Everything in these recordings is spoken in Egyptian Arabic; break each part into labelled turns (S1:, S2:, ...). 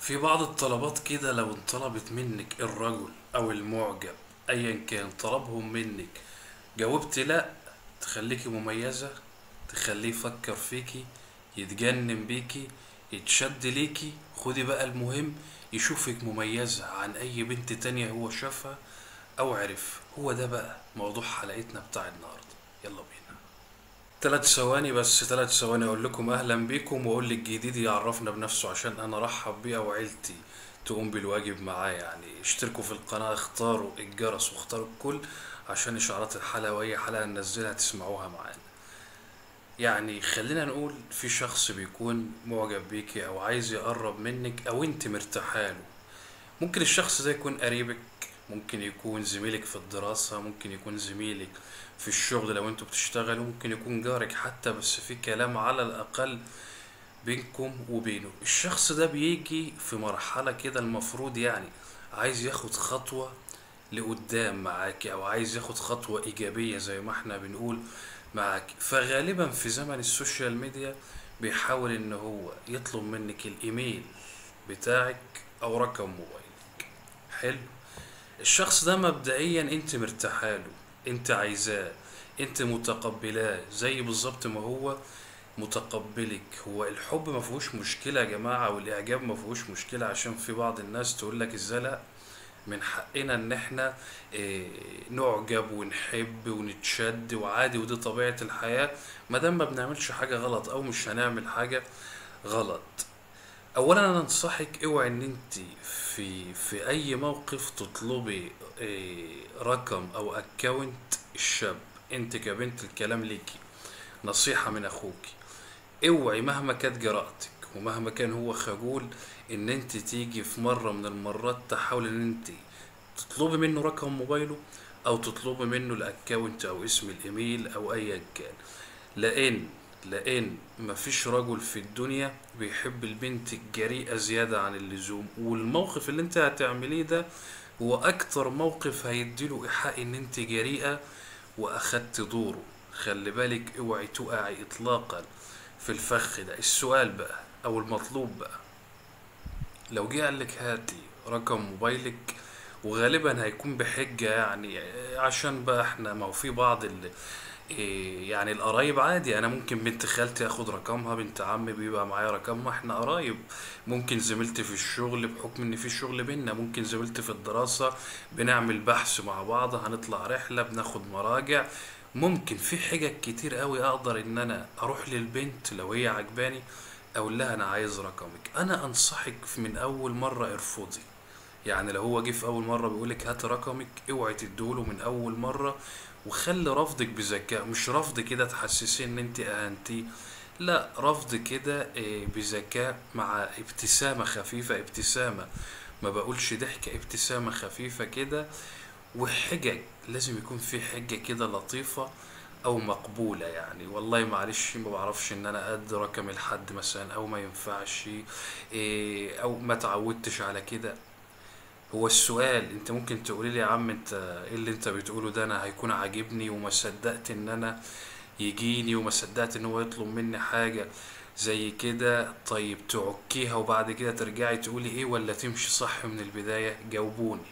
S1: في بعض الطلبات كده لو انطلبت منك الرجل او المعجب ايا كان طلبهم منك جاوبت لا تخليكي مميزة تخليه يفكر فيكي يتجنن بيكي يتشد ليكي خدي بقى المهم يشوفك مميزة عن اي بنت تانية هو شافها او عرف هو ده بقى موضوع حلقتنا بتاع النهاردة يلا بينا ثلاث ثواني بس ثلاث ثواني اقول لكم اهلا بيكم واقول لك جديد يعرفنا بنفسه عشان انا ارحب بيه وعيلتي تقوم بالواجب معايا يعني اشتركوا في القناة اختاروا الجرس واختاروا الكل عشان اشعارات الحلقة واي حلقة ننزلها تسمعوها معانا يعني خلينا نقول في شخص بيكون معجب بيكي او عايز يقرب منك او انت مرتاحاله ممكن الشخص ده يكون قريبك ممكن يكون زميلك في الدراسة ممكن يكون زميلك في الشغل لو انتوا بتشتغلوا ممكن يكون جارك حتى بس في كلام على الأقل بينكم وبينه الشخص ده بيجي في مرحلة كده المفروض يعني عايز ياخد خطوة لقدام معاكي أو عايز ياخد خطوة إيجابية زي ما احنا بنقول معاكي فغالبا في زمن السوشيال ميديا بيحاول إن هو يطلب منك الإيميل بتاعك أو رقم موبايلك حلو الشخص ده مبدئيا انت مرتاحاله انت عايزاه انت متقبلاه زي بالظبط ما هو متقبلك هو الحب ما فيهوش مشكلة يا جماعة والاعجاب ما فيهوش مشكلة عشان في بعض الناس تقول لك ازاي لا من حقنا ان احنا اه نعجب ونحب ونتشد وعادي ودي طبيعة الحياة ما دام ما بنعملش حاجة غلط او مش هنعمل حاجة غلط اولا انا انصحك اوعي ان انت في في اي موقف تطلبي اه رقم او اكونت الشاب انت كبنت الكلام ليكي نصيحة من اخوكي اوعي مهما كانت جرأتك ومهما كان هو خجول ان انت تيجي في مرة من المرات تحاول ان انت تطلبي منه رقم موبايله او تطلبي منه الاكونت او اسم الايميل او ايا كان لان لان مفيش رجل في الدنيا بيحب البنت الجريئة زيادة عن اللزوم والموقف اللي انت هتعمليه ده هو اكتر موقف هيديله ايحاء ان انت جريئة واخدت دوره خلي بالك اوعي تقعي اطلاقا في الفخ ده السؤال بقى او المطلوب بقى لو جه قال لك هاتي رقم موبايلك وغالبا هيكون بحجة يعني عشان بقى احنا ما هو في بعض ال إيه يعني القرايب عادي انا ممكن بنت خالتي اخد رقمها بنت عمي بيبقى معايا رقمها احنا قرايب ممكن زميلتي في الشغل بحكم ان في شغل بينا ممكن زميلتي في الدراسة بنعمل بحث مع بعض هنطلع رحلة بناخد مراجع ممكن في حجج كتير قوي اقدر ان انا اروح للبنت لو هي عجباني اقول لها انا عايز رقمك انا انصحك من اول مرة ارفضي يعني لو هو جه في اول مرة بيقولك هات رقمك اوعي تديهوله من اول مرة وخلي رفضك بذكاء مش رفض كده تحسسيه ان انت اهنتيه لا رفض كده بذكاء مع ابتسامة خفيفة ابتسامة ما بقولش ضحكة ابتسامة خفيفة كده وحجج لازم يكون في حجة كده لطيفة او مقبولة يعني والله معلش ما بعرفش ان انا ادي رقم لحد مثلا او ما ينفعش او ما تعودتش على كده هو السؤال انت ممكن تقولي لي يا عم انت ايه اللي انت بتقوله ده انا هيكون عاجبني وما صدقت ان انا يجيني وما صدقت ان هو يطلب مني حاجة زي كده طيب تعكيها وبعد كده ترجعي تقولي ايه ولا تمشي صح من البداية جاوبوني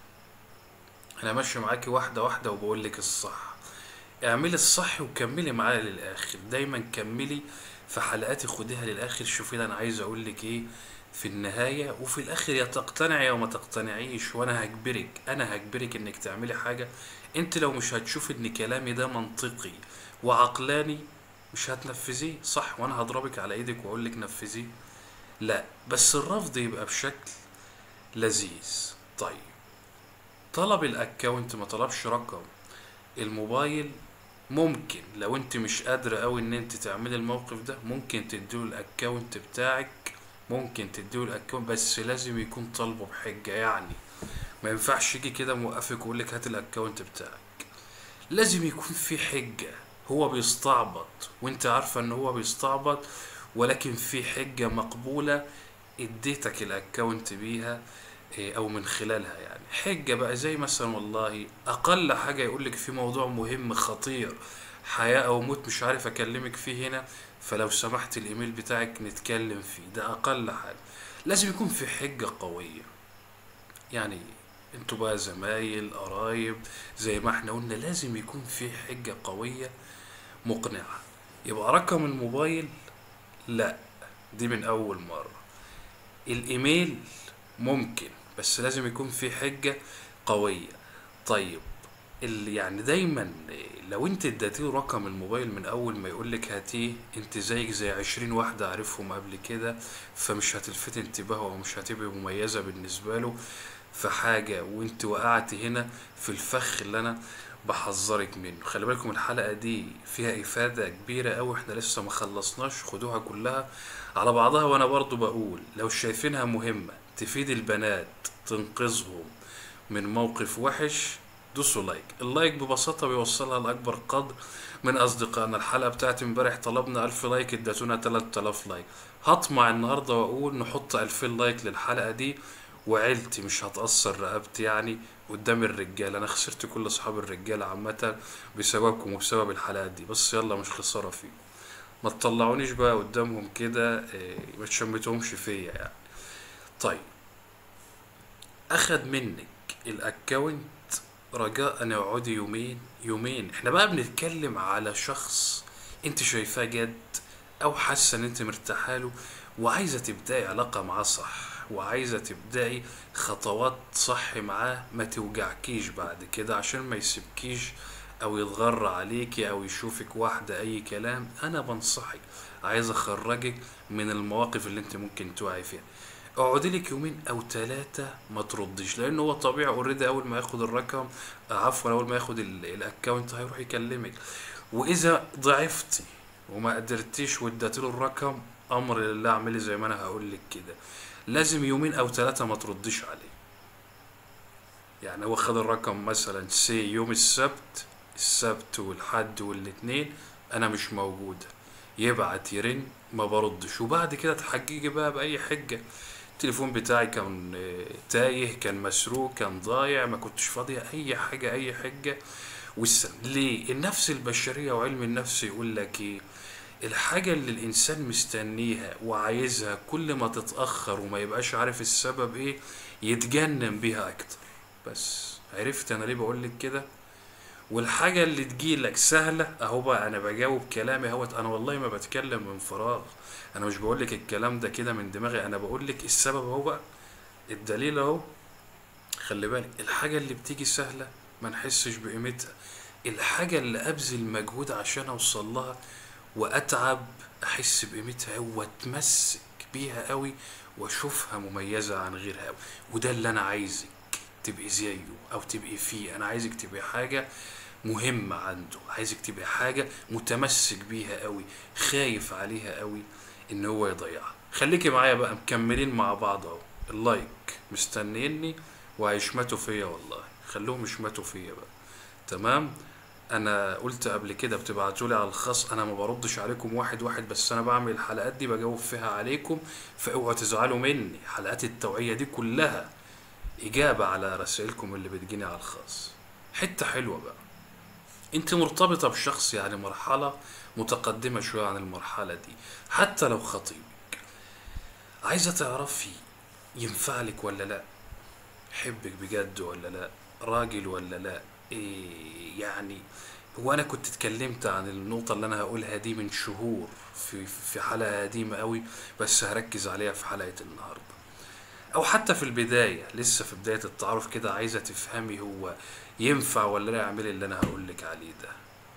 S1: انا ماشي معاكي واحدة واحدة وبقول لك الصح اعملي الصح وكملي معايا للاخر دايما كملي في حلقاتي خديها للاخر شوفي انا عايز اقول لك ايه في النهاية وفي الآخر يا تقتنعي أو ما تقتنعيش وأنا هجبرك أنا هجبرك إنك تعملي حاجة أنت لو مش هتشوف إن كلامي ده منطقي وعقلاني مش هتنفذيه صح وأنا هضربك على إيدك وأقول لك نفذيه لا بس الرفض يبقى بشكل لذيذ طيب طلب الأكاونت ما طلبش رقم الموبايل ممكن لو انت مش قادرة اوي ان انت تعملي الموقف ده ممكن تديله الاكاونت بتاعك ممكن تديه الاكونت بس لازم يكون طالبه بحجة يعني ما ينفعش يجي كده موقفك ويقول لك هات الاكونت بتاعك لازم يكون في حجة هو بيستعبط وانت عارفة ان هو بيستعبط ولكن في حجة مقبولة اديتك الاكونت بيها او من خلالها يعني حجة بقى زي مثلا والله اقل حاجة يقولك في موضوع مهم خطير حياة او موت مش عارف اكلمك فيه هنا فلو سمحت الايميل بتاعك نتكلم فيه ده اقل حاجة لازم يكون في حجة قوية يعني انتوا بقى زمايل قرايب زي ما احنا قلنا لازم يكون في حجة قوية مقنعة يبقى رقم الموبايل لا دي من اول مرة الايميل ممكن بس لازم يكون في حجة قوية طيب اللي يعني دايما لو انت اديتيه رقم الموبايل من اول ما يقولك هاتيه انت زيك زي عشرين واحدة عارفهم قبل كده فمش هتلفت انتباهه او مش هتبقى مميزة بالنسبة له في حاجة وانت وقعت هنا في الفخ اللي انا بحذرك منه خلي بالكم الحلقة دي فيها افادة كبيرة اوي احنا لسه ما خلصناش خدوها كلها على بعضها وانا برضو بقول لو شايفينها مهمة تفيد البنات تنقذهم من موقف وحش دوسوا لايك اللايك ببساطة بيوصلها لأكبر قدر من أصدقائنا الحلقة بتاعت امبارح طلبنا ألف لايك ادتونا تلات آلاف لايك هطمع النهاردة وأقول نحط ألفين لايك للحلقة دي وعيلتي مش هتأثر رقبتي يعني قدام الرجالة أنا خسرت كل أصحاب الرجالة عامة بسببكم وبسبب الحلقات دي بس يلا مش خسارة فيكم ما تطلعونيش بقى قدامهم كده إيه، ما تشمتهمش فيا يعني طيب اخد منك الاكونت رجاء ان اقعدي يومين يومين احنا بقى بنتكلم على شخص انت شايفاه جد او حاسه ان انت مرتاحه له وعايزه تبداي علاقه معاه صح وعايزه تبداي خطوات صح معاه ما توجعكيش بعد كده عشان ما يسيبكيش او يتغر عليكي او يشوفك واحده اي كلام انا بنصحك عايز اخرجك من المواقف اللي انت ممكن تقعي فيها اقعدي لك يومين او ثلاثة ما ترديش لان هو طبيعي اوريدي اول ما ياخد الرقم آه، عفوا اول ما ياخد ال- الاكونت هيروح يكلمك واذا ضعفتي وما قدرتيش واديتي له الرقم امر لله اعملي زي ما انا هقول لك كده لازم يومين او ثلاثة ما ترديش عليه يعني هو خد الرقم مثلا سي يوم السبت السبت والحد والاثنين انا مش موجودة يبعت يرن ما بردش وبعد كده تحججي بقى بأي حجة التليفون بتاعي كان آه، تايه كان مسروق كان ضايع ما كنتش فاضية أي حاجة أي حجة والسلام ليه النفس البشرية وعلم النفس يقول لك إيه الحاجة اللي الإنسان مستنيها وعايزها كل ما تتأخر وما يبقاش عارف السبب إيه يتجنن بيها أكتر بس عرفت أنا ليه بقول لك كده والحاجة اللي تجيلك سهلة اهو بقى انا بجاوب كلامي اهوت انا والله ما بتكلم من فراغ انا مش بقولك الكلام ده كده من دماغي انا بقولك السبب اهو بقى الدليل اهو خلي بالك الحاجة اللي بتيجي سهلة ما نحسش بقيمتها الحاجة اللي ابذل مجهود عشان اوصل لها واتعب احس بقيمتها أوي واتمسك بيها قوي واشوفها مميزة عن غيرها قوي وده اللي انا عايزك تبقي زيه او تبقي فيه انا عايزك تبقي حاجة مهمة عنده عايزك تبقى حاجة متمسك بيها قوي خايف عليها قوي ان هو يضيعها خليكي معايا بقى مكملين مع بعض اهو اللايك مستنيني وهيشمتوا فيا والله خلوهم يشمتوا فيا بقى تمام انا قلت قبل كده بتبعتولي على الخاص انا ما بردش عليكم واحد واحد بس انا بعمل الحلقات دي بجاوب فيها عليكم فاوعوا تزعلوا مني حلقات التوعية دي كلها اجابة على رسائلكم اللي بتجيني على الخاص حتة حلوة بقى انت مرتبطة بشخص يعني مرحلة متقدمة شوية عن المرحلة دي حتى لو خطيبك عايزة تعرفي ينفع لك ولا لا حبك بجد ولا لا راجل ولا لا إيه يعني هو انا كنت اتكلمت عن النقطة اللي انا هقولها دي من شهور في في حلقة قديمة قوي بس هركز عليها في حلقة النهاردة او حتى في البداية لسه في بداية التعارف كده عايزة تفهمي هو ينفع ولا لا اعملي اللي انا هقولك عليه ده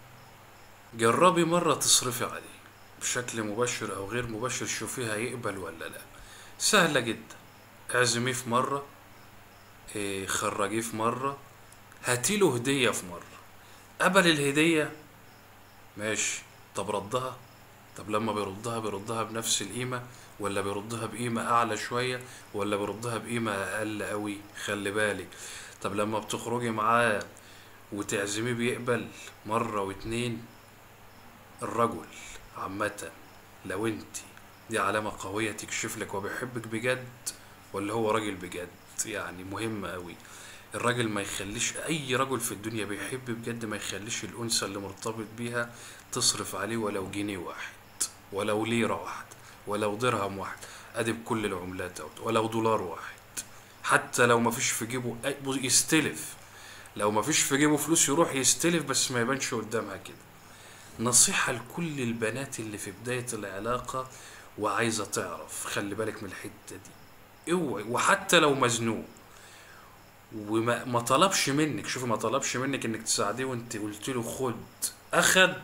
S1: جربي مرة تصرفي عليه بشكل مباشر او غير مباشر شوفيه هيقبل ولا لا سهلة جدا اعزميه في مرة إيه، خرجيه في مرة هاتيله هدية في مرة قبل الهدية ماشي طب ردها طب لما بيردها بيردها بنفس القيمة ولا بيردها بقيمة أعلى شوية ولا بيردها بقيمة أقل أوي خلي بالك طب لما بتخرجي معاه وتعزميه بيقبل مرة واتنين الرجل عامة لو انت دي علامة قوية تكشف لك هو بيحبك بجد ولا هو راجل بجد يعني مهم قوي الراجل ما يخليش اي رجل في الدنيا بيحب بجد ما يخليش الانثى اللي مرتبط بيها تصرف عليه ولو جنيه واحد ولو ليرة واحد ولو درهم واحد ادي بكل العملات أهوت، ولو دولار واحد حتى لو ما فيش في جيبه أي- بص- يستلف لو ما فيش في جيبه فلوس يروح يستلف بس ما يبانش قدامها كده نصيحة لكل البنات اللي في بداية العلاقة وعايزة تعرف خلي بالك من الحتة دي اوعي وحتى لو مزنوق وما ما طلبش منك شوفي ما طلبش منك انك تساعديه وانت قلت له خد اخد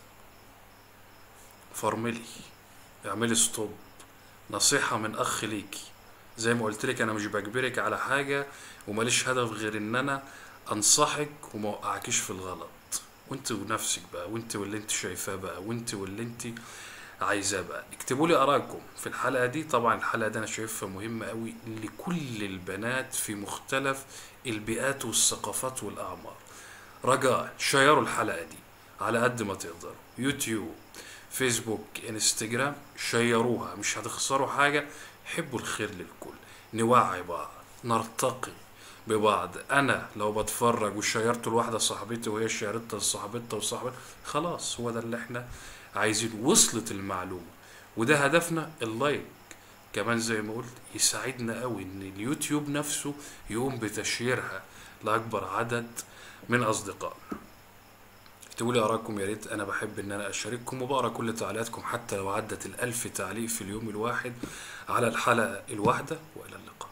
S1: فرملي اعملي ستوب نصيحة من اخ ليكي زي ما قلت لك انا مش بجبرك على حاجة وماليش هدف غير ان انا انصحك وما اوقعكيش في الغلط وانت ونفسك بقى وانت واللي انت شايفاه بقى وانت واللي انت عايزاه بقى اكتبوا لي ارائكم في الحلقه دي طبعا الحلقه دي انا شايفها مهمه قوي لكل البنات في مختلف البيئات والثقافات والاعمار رجاء شيروا الحلقه دي على قد ما تقدروا يوتيوب فيسبوك انستجرام شيروها مش هتخسروا حاجه حبوا الخير للكل نوعي بعض نرتقي ببعض انا لو بتفرج وشيرته لواحده صاحبتي وهي شيرتها لصاحبتها وصاحبتها خلاص هو ده اللي احنا عايزين وصلت المعلومه وده هدفنا اللايك كمان زي ما قلت يساعدنا قوي ان اليوتيوب نفسه يقوم بتشييرها لاكبر عدد من اصدقائنا اكتبوا لي ارائكم يا ريت انا بحب ان انا اشارككم وبقرا كل تعليقاتكم حتى لو عدت الالف تعليق في اليوم الواحد على الحلقه الواحده والى اللقاء